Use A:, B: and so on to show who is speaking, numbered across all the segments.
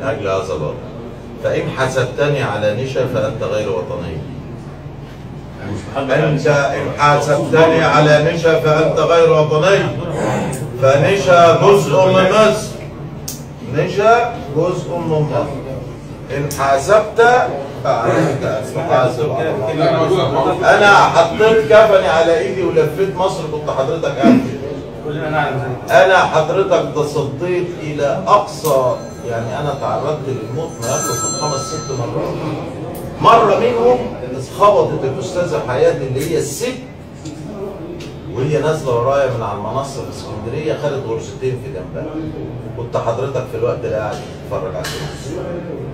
A: اجل هذا الوطن فان حسبتني على نشا فانت غير وطني انت ان حاسبتني على نشا فانت غير وطني فنشا جزء من مصر نشا جزء من مصر ان حاسبت فعليك ان تحاسب على الله. انا حطيت كفني على ايدي ولفيت مصر كنت حضرتك قاعد
B: كلنا نعلم ذلك
A: انا حضرتك تصديت الى اقصى يعني انا تعرضت للموت ما يقرب من خمس ست مرات مره منهم خبطت الاستاذه حياه اللي هي الست وهي نازله ورايا من على المنصه في اسكندريه خدت غرفتين في جنبها كنت حضرتك في الوقت ده قاعد بتتفرج على التلفزيون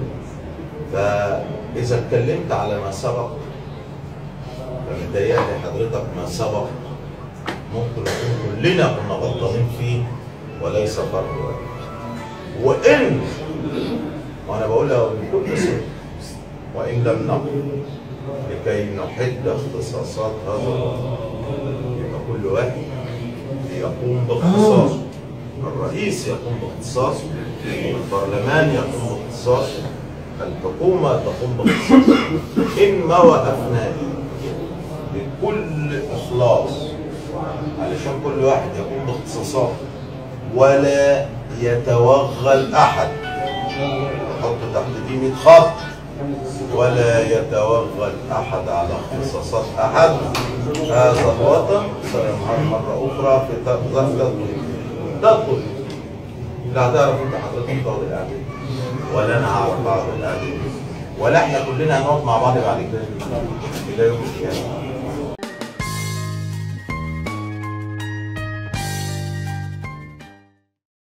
A: فاذا اتكلمت على ما سبق فمتهيألي حضرتك ما سبق ممكن نكون كلنا كنا غلطانين فيه وليس فرد واحد وان وانا بقولها بكل صدق وان لم نقل لكي نحد اختصاصات هذا الوطن يبقى كل واحد يقوم باختصاصه الرئيس يقوم باختصاصه البرلمان يقوم باختصاصه الحكومه تقوم باختصاصها ان ما وقفناه بكل اخلاص علشان كل واحد يقوم باختصاصاته ولا يتوغل احد حط تحت دي 100 خط ولا يتوغل احد على اختصاصات احد هذا الوطن سينهار مره اخرى في ظرف تدخل لا هتعرف انت حضرتك تقعد القعده ولا انا هعرف اقعد القعده ولا احنا كلنا هنقعد مع بعض بعد كده الى يوم القيامه